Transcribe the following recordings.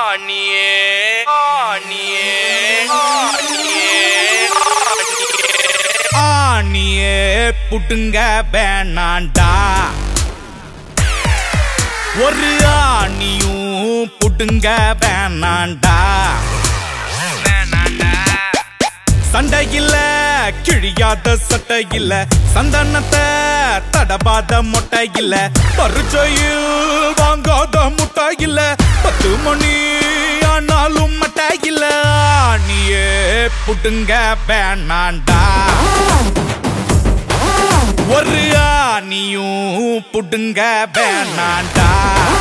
ஆணியே ஆணியே ஆணியே ஆணியே புட்டுங்க வேணாண்டா ஒரு ஆணியும் புட்டுங்க வேணாண்டா சண்டை இல்ல கிழியாத சட்டை இல்ல சந்தனத்தை தடபாத மொட்டை இல்ல பரிச்சையில் வாங்காத முட்டை இல்ல பத்து மணி ஆனாலும் மட்டை இல்ல ஆணியே புட்டுங்க வேணாண்டா ஒரு ஆணியும் புடுங்க வேணாண்டா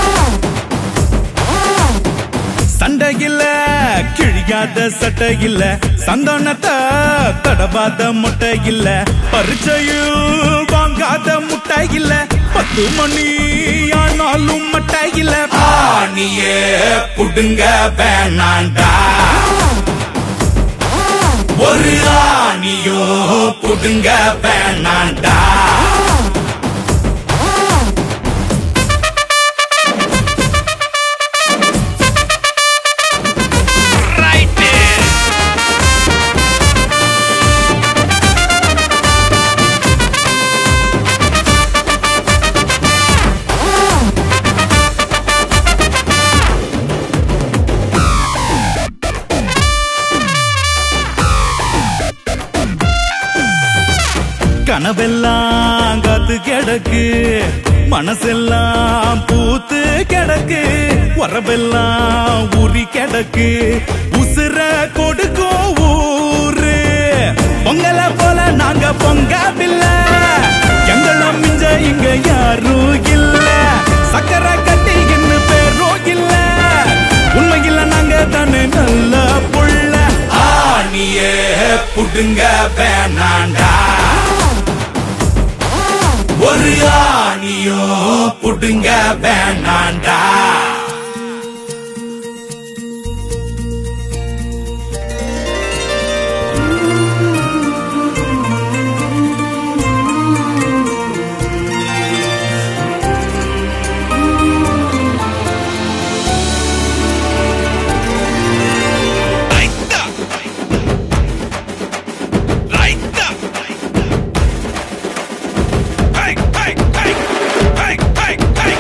சண்டை இல்ல கிழியாத சட்டை இல்ல சந்தனத்தை தடவாத முட்டை இல்ல பரிச்சையில் வாங்காத முட்டை இல்ல பத்து மணி ஆனாலும் மட்டை இல்ல ஆணியே புடுங்க வேணாண்டா ஒரு ஆணியோ புடுங்க வேணாண்டா ரைட்டு கனவெல்லாம் காத்து கிடக்கு மனசெல்லாம் பூத்து கிடக்கு உறவெல்லாம் ஊறி கிடக்கு உசுர கொடுக்கும் ஊரு பொங்கல போல நாங்க பொங்கவில்லை எங்களை மிஞ்ச இங்க யாரும் இல்ல சக்கரை கட்டி இன்னும் பேரும் இல்ல உண்மையில நாங்க தானே நல்ல புள்ள ஆணியே புடுங்க வேணாண்டா ஒரு ஆணியோ புடுங்க வேணாண்டா ரைட்டா ரைட்டா ஹை ஹை ஹை ஹை ஹை ஹை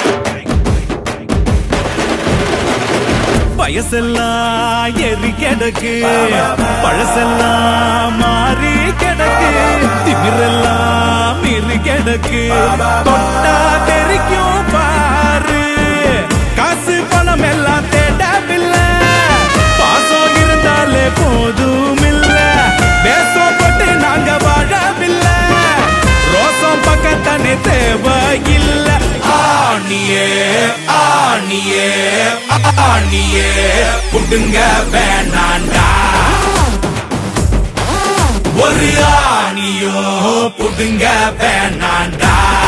வயசெல்லாம் எரி கிடக்கு பழசெல்லாம் மாறி கிடக்கு திமிரெல்லாம் மீறி கிடக்கு தொட்டா தெரிக்கும் பாரு காசு பணம் எல்லாம் தேடவில்லை பாசம் இருந்தாலே போதும் இல்ல தேசம் பட்டு நாங்க வாழவில்லை ரோசம் பக்கத்தானே தேவையில்லை ஆணியே ஆணியே ஆணியே புடுங்க வேணாண்டா ஒரு ஆணியோ புடுங்க வேணாண்டா